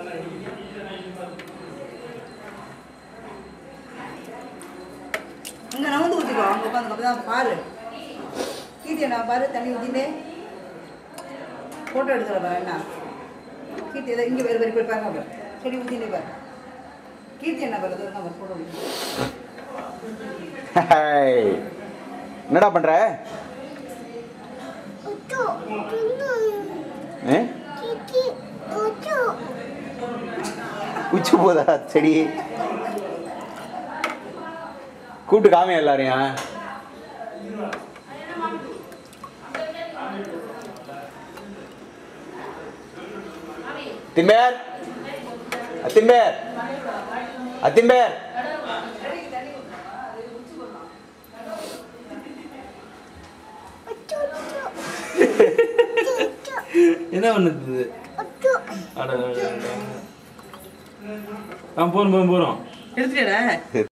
இங்க நான் வந்து ஊற்றிக்கோ அங்கே உட்காந்து அப்பதான் பாரு கீர்த்தி நான் பாரு தண்ணி ஊற்றிட்டு ஃபோட்டோ எடுக்கிற பாரு என்ன கீர்த்தி ஏதோ இங்கே வேறு வேறு போய் பாருங்க பாரு செடி ஊற்றினே பாரு கீர்த்தி என்ன பாரு தூரம் பாரு ஃபோட்டோ ஹாய். என்னடா பண்ற ஏ? உச்சி போதா செடி கூப்பிட்டு காமியா எல்லாரையும் திம்பேர் அத்திம்பேர் அத்திம்பேர் என்ன பண்ணுது அட அட, அட. ஆ போறோம் போறோம் போறோம் எடுத்துக்கடா